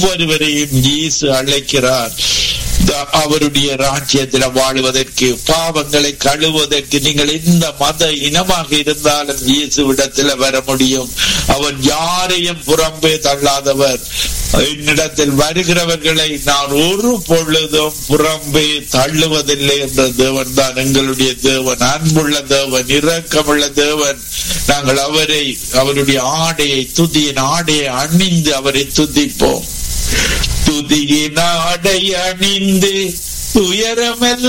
ஒவ்வொருவரையும் இயேசு அழைக்கிறார் த- அவருடைய ராஜ்யத்தில் வாழுவதற்கு பாவங்களை கழுவதற்கு நீங்கள் எந்த மத இனமாக இருந்தாலும் இயேசுவிடத்தில் வர முடியும் அவர் யாரையும் புறம்பே தள்ளாதவர் என்னிடத்தில் வருகிறவர்களை நான் ஒரு பொழுதும் புறம்பே தள்ளுவதில்லை என்ற தேவன் தான் எங்களுடைய தேவன் அன்புள்ள தேவன் இரக்கமுள்ள தேவன் நாங்கள் அவரை அவருடைய ஆடையை துதியின் ஆடையை அணிந்து அவரை துதிப்போம் துதியின் ஆடை அணிந்து துயரமெல்லாம்